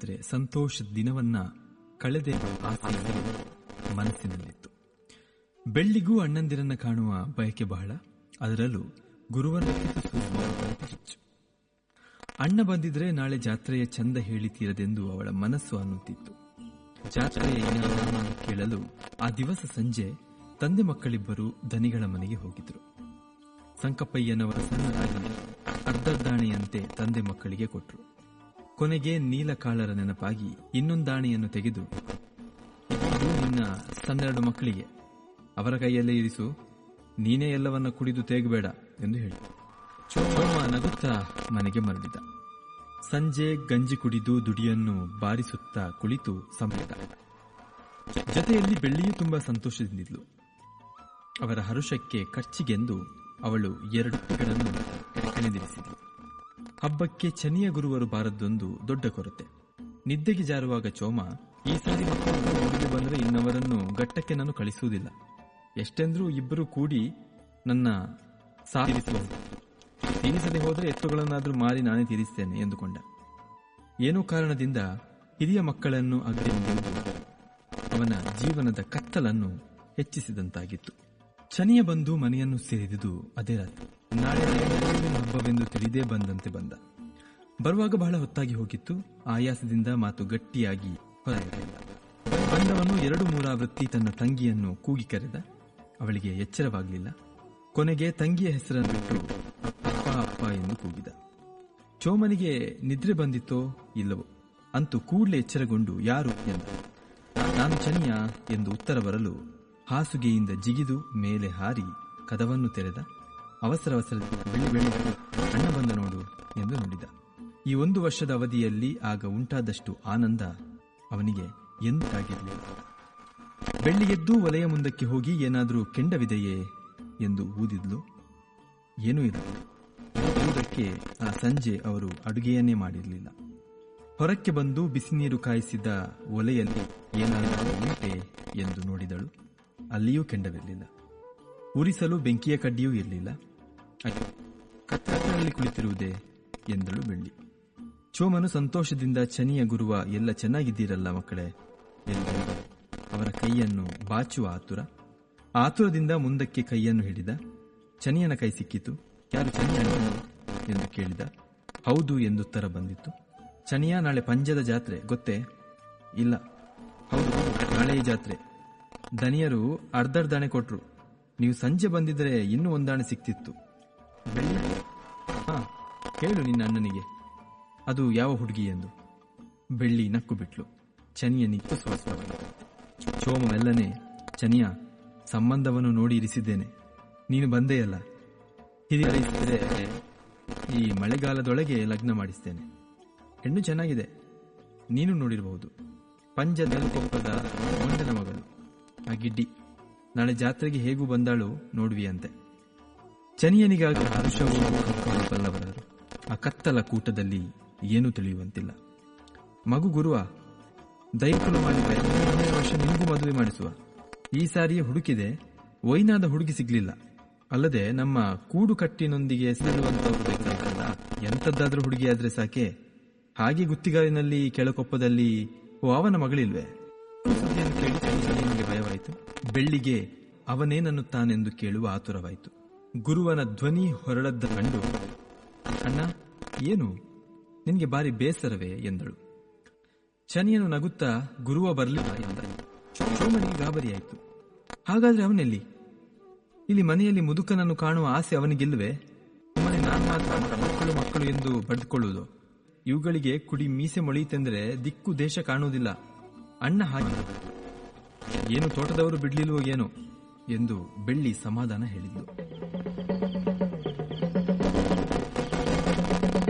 ಜಾತ್ರೆ ಸಂತೋಷದ ದಿನವನ್ನ ಕಳೆದೆ ಆಸೆಯಲ್ಲಿ ಮನಸ್ಸಿನಲ್ಲಿತ್ತು ಬೆಳ್ಳಿಗೂ ಅಣ್ಣಂದಿರನ್ನ ಕಾಣುವ ಬಯಕೆ ಬಹಳ ಅದರಲ್ಲೂ ಗುರುವನ್ನ ಪ್ರೀತಿಸುವ ಬಯಕೆ ಹೆಚ್ಚು ಅಣ್ಣ ಬಂದಿದ್ರೆ ನಾಳೆ ಜಾತ್ರೆಯ ಚಂದ ಹೇಳಿ ತೀರದೆಂದು ಅವಳ ಮನಸ್ಸು ಅನ್ನುತ್ತಿತ್ತು ಜಾತ್ರೆಯ ಏನಾದರೂ ಕೇಳಲು ಆ ದಿವಸ ಸಂಜೆ ತಂದೆ ಮಕ್ಕಳಿಬ್ಬರು ದನಿಗಳ ಮನೆಗೆ ಹೋಗಿದ್ರು ಸಂಕಪ್ಪಯ್ಯನವರ ಸಣ್ಣದಾಗಿ ಅರ್ಧರ್ಧಾಣೆಯಂತೆ ತಂದೆ ಮಕ್ಕಳಿಗೆ ಕೊಟ್ರು ಕೊನೆಗೆ ನೀಲಕಾಳರ ನೆನಪಾಗಿ ಇನ್ನೊಂದಾಣೆಯನ್ನು ತೆಗೆದು ಇದು ನಿನ್ನ ಸನ್ನೆರಡು ಮಕ್ಕಳಿಗೆ ಅವರ ಕೈಯಲ್ಲೇ ಇರಿಸು ನೀನೇ ಎಲ್ಲವನ್ನ ಕುಡಿದು ತೇಗಬೇಡ ಎಂದು ಹೇಳಿ ಚೋಮ ನಗುತ್ತಾ ಮನೆಗೆ ಮರಳಿದ ಸಂಜೆ ಗಂಜಿ ಕುಡಿದು ದುಡಿಯನ್ನು ಬಾರಿಸುತ್ತಾ ಕುಳಿತು ಸಂಪದ ಜೊತೆಯಲ್ಲಿ ಬೆಳ್ಳಿಯೂ ತುಂಬಾ ಸಂತೋಷದಿಂದಿದ್ಲು ಅವರ ಹರುಷಕ್ಕೆ ಖರ್ಚಿಗೆಂದು ಅವಳು ಎರಡು ಗಳನ್ನು ಹೆಣೆದಿರಿಸಿದ್ಲು ಹಬ್ಬಕ್ಕೆ ಚನಿಯ ಗುರುವರು ಬಾರದ್ದೊಂದು ದೊಡ್ಡ ಕೊರತೆ ನಿದ್ದೆಗೆ ಜಾರುವಾಗ ಚೋಮ ಈ ಸಾರಿ ಮಕ್ಕಳು ಊರಿಗೆ ಬಂದರೆ ಇನ್ನವರನ್ನು ಗಟ್ಟಕ್ಕೆ ನಾನು ಕಳಿಸುವುದಿಲ್ಲ ಎಷ್ಟೆಂದ್ರೂ ಇಬ್ಬರು ಕೂಡಿ ನನ್ನ ಸಾಧಿಸಬಹುದು ತೀರಿಸದೆ ಹೋದರೆ ಎತ್ತುಗಳನ್ನಾದರೂ ಮಾರಿ ನಾನೇ ತೀರಿಸ್ತೇನೆ ಎಂದುಕೊಂಡ ಏನೋ ಕಾರಣದಿಂದ ಹಿರಿಯ ಮಕ್ಕಳನ್ನು ಅಗ್ರಿ ಅವನ ಜೀವನದ ಕತ್ತಲನ್ನು ಹೆಚ್ಚಿಸಿದಂತಾಗಿತ್ತು ಶನಿಯ ಬಂದು ಮನೆಯನ್ನು ಸೇರಿದುದು ಅದೇ ರಾತ್ರಿ ನಾಳೆ ದೇವರ ಹಬ್ಬವೆಂದು ತಿಳಿದೇ ಬಂದಂತೆ ಬಂದ ಬರುವಾಗ ಬಹಳ ಹೊತ್ತಾಗಿ ಹೋಗಿತ್ತು ಆಯಾಸದಿಂದ ಮಾತು ಗಟ್ಟಿಯಾಗಿ ಹೊರಗಿರಲಿಲ್ಲ ಬಂದವನು ಎರಡು ಮೂರಾವೃತ್ತಿ ತನ್ನ ತಂಗಿಯನ್ನು ಕೂಗಿ ಕರೆದ ಅವಳಿಗೆ ಎಚ್ಚರವಾಗಲಿಲ್ಲ ಕೊನೆಗೆ ತಂಗಿಯ ಹೆಸರನ್ನು ಬಿಟ್ಟು ಅಪ್ಪ ಅಪ್ಪ ಎಂದು ಕೂಗಿದ ಚೋಮನಿಗೆ ನಿದ್ರೆ ಬಂದಿತ್ತೋ ಇಲ್ಲವೋ ಅಂತೂ ಕೂಡಲೇ ಎಚ್ಚರಗೊಂಡು ಯಾರು ಎಂದ ನಾನು ಚನಿಯ ಎಂದು ಉತ್ತರ ಬರಲು ಹಾಸುಗೆಯಿಂದ ಜಿಗಿದು ಮೇಲೆ ಹಾರಿ ಕದವನ್ನು ತೆರೆದ ಅವಸರ ಅವಸರದಲ್ಲಿ ಬೆಳ್ಳಿ ಬೆಳ್ಳಿ ಅಣ್ಣ ಬಂದ ನೋಡು ಎಂದು ನುಡಿದ ಈ ಒಂದು ವರ್ಷದ ಅವಧಿಯಲ್ಲಿ ಆಗ ಉಂಟಾದಷ್ಟು ಆನಂದ ಅವನಿಗೆ ಎಂದಾಗಿರಲಿಲ್ಲ ಬೆಳ್ಳಿಗೆದ್ದು ವಲಯ ಮುಂದಕ್ಕೆ ಹೋಗಿ ಏನಾದರೂ ಕೆಂಡವಿದೆಯೇ ಎಂದು ಊದಿದ್ಲು ಏನೂ ಇರಲಿಲ್ಲ ಊದಕ್ಕೆ ಆ ಸಂಜೆ ಅವರು ಅಡುಗೆಯನ್ನೇ ಮಾಡಿರಲಿಲ್ಲ ಹೊರಕ್ಕೆ ಬಂದು ಬಿಸಿನೀರು ಕಾಯಿಸಿದ ಒಲೆಯಲ್ಲಿ ಏನಾದರೂ ಉಂಟೆ ಎಂದು ನೋಡಿದಳು ಅಲ್ಲಿಯೂ ಕೆಂಡವಿರಲಿಲ್ಲ ಉರಿಸಲು ಬೆಂಕಿಯ ಕಡ್ಡಿಯೂ ಇರಲಿಲ್ಲ ಅಯ್ಯೋ ಕತ್ತಲಲ್ಲಿ ಕುಳಿತಿರುವುದೇ ಎಂದಳು ಬೆಳ್ಳಿ ಚೋಮನು ಸಂತೋಷದಿಂದ ಚನಿಯ ಗುರುವ ಎಲ್ಲ ಚೆನ್ನಾಗಿದ್ದೀರಲ್ಲ ಮಕ್ಕಳೇ ಎಂದು ಅವರ ಕೈಯನ್ನು ಬಾಚುವ ಆತುರ ಆತುರದಿಂದ ಮುಂದಕ್ಕೆ ಕೈಯನ್ನು ಹಿಡಿದ ಚನಿಯನ ಕೈ ಸಿಕ್ಕಿತು ಯಾರು ಚನಿಯ ಎಂದು ಕೇಳಿದ ಹೌದು ಎಂದುತ್ತರ ಬಂದಿತ್ತು ಚನಿಯ ನಾಳೆ ಪಂಜದ ಜಾತ್ರೆ ಗೊತ್ತೇ ಇಲ್ಲ ಹೌದು ನಾಳೆಯ ಜಾತ್ರೆ ದನಿಯರು ಅರ್ಧರ್ಧಾಣೆ ಕೊಟ್ರು ನೀವು ಸಂಜೆ ಬಂದಿದ್ರೆ ಇನ್ನೂ ಒಂದಾಣೆ ಸಿಕ್ತಿತ್ತು ಬೆಳ್ಳಿ ಹಾ ಹೇಳು ನಿನ್ನ ಅಣ್ಣನಿಗೆ ಅದು ಯಾವ ಹುಡುಗಿ ಎಂದು ಬೆಳ್ಳಿ ನಕ್ಕು ಬಿಟ್ಲು ಚನಿಯ ನಿತ್ತು ಸ್ವಸ್ಥವಾಯಿತು ಚೋಮ ಮೆಲ್ಲನೆ ಚನಿಯ ಸಂಬಂಧವನ್ನು ನೋಡಿ ಇರಿಸಿದ್ದೇನೆ ನೀನು ಬಂದೆಯಲ್ಲ ಹಿರಿಯರಿಸಿದರೆ ಈ ಮಳೆಗಾಲದೊಳಗೆ ಲಗ್ನ ಮಾಡಿಸ್ತೇನೆ ಹೆಣ್ಣು ಚೆನ್ನಾಗಿದೆ ನೀನು ನೋಡಿರಬಹುದು ಪಂಜ ನೆಲಕೊಪ್ಪದ ಮೊಂಡನ ಮಗಳು ಆ ಗಿಡ್ಡಿ ನಾಳೆ ಜಾತ್ರೆಗೆ ಹೇಗೂ ಬಂದಾಳು ನೋಡುವಿಯಂತೆ ಚನಿಯನಿಗಾಗಿ ಹರುಷವೂ ಬಲ್ಲವರರು ಆ ಕತ್ತಲ ಕೂಟದಲ್ಲಿ ಏನೂ ತಿಳಿಯುವಂತಿಲ್ಲ ಮಗು ಗುರುವ ದೈವಕುಲ ಮಾಡಿದ್ರೆ ಮುಂದಿನ ವರ್ಷ ನಿಮಗೂ ಮದುವೆ ಮಾಡಿಸುವ ಈ ಸಾರಿಯೇ ಹುಡುಕಿದೆ ವೈನಾದ ಹುಡುಗಿ ಸಿಗ್ಲಿಲ್ಲ ಅಲ್ಲದೆ ನಮ್ಮ ಕೂಡು ಕಟ್ಟಿನೊಂದಿಗೆ ಸೇರುವಂತವರು ಬೇಕಾಗಲ್ಲ ಎಂತದ್ದಾದ್ರೂ ಹುಡುಗಿ ಆದ್ರೆ ಸಾಕೆ ಹಾಗೆ ಗುತ್ತಿಗಾರಿನಲ್ಲಿ ಕೆಳಕೊಪ್ಪದಲ್ಲಿ ಓ ಅವನ ಮಗಳಿಲ್ವೇ ಸುದ್ದಿಯನ್ನು ಕೇಳಿ ಚನಿಯನಿಗೆ ಭಯವಾಯಿತು ಬೆಳ್ಳಿಗೆ ಅವನೇನನ್ನುತ್ತಾನೆಂದು ಕೇಳುವ ಆತುರವಾಯಿತು ಗುರುವನ ಧ್ವನಿ ಹೊರಳದ್ದ ಕಂಡು ಅಣ್ಣ ಏನು ನಿನಗೆ ಬಾರಿ ಬೇಸರವೇ ಎಂದಳು ಶನಿಯನು ನಗುತ್ತಾ ಗುರುವ ಬರಲಿಲ್ಲ ಎಂದ ಸೋಮನಿಗೆ ಗಾಬರಿಯಾಯಿತು ಹಾಗಾದ್ರೆ ಅವನೆಲ್ಲಿ ಇಲ್ಲಿ ಮನೆಯಲ್ಲಿ ಮುದುಕನನ್ನು ಕಾಣುವ ಆಸೆ ಅವನಿಗಿಲ್ವೇ ಸುಮ್ಮನೆ ನಾನು ಮಾತ್ರ ಮಕ್ಕಳು ಮಕ್ಕಳು ಎಂದು ಬಡ್ಕೊಳ್ಳುವುದು ಇವುಗಳಿಗೆ ಕುಡಿ ಮೀಸೆ ಮೊಳೆಯಿತೆಂದರೆ ದಿಕ್ಕು ದೇಶ ಕಾಣುವುದಿಲ್ಲ ಅಣ್ಣ ಹಾಗೆ ಏನು ತೋಟದವರು ಬಿಡ್ಲಿಲ್ವೋ ಏನೋ ಎಂದು ಬೆಳ್ಳಿ ಸಮಾಧಾನ ಹೇಳಿದ್ಲು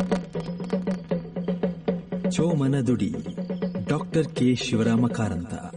ಚೋಮನ ದುಡಿ ಡಾಕ್ಟರ್ ಕೆ ಶಿವರಾಮ ಕಾರಂತ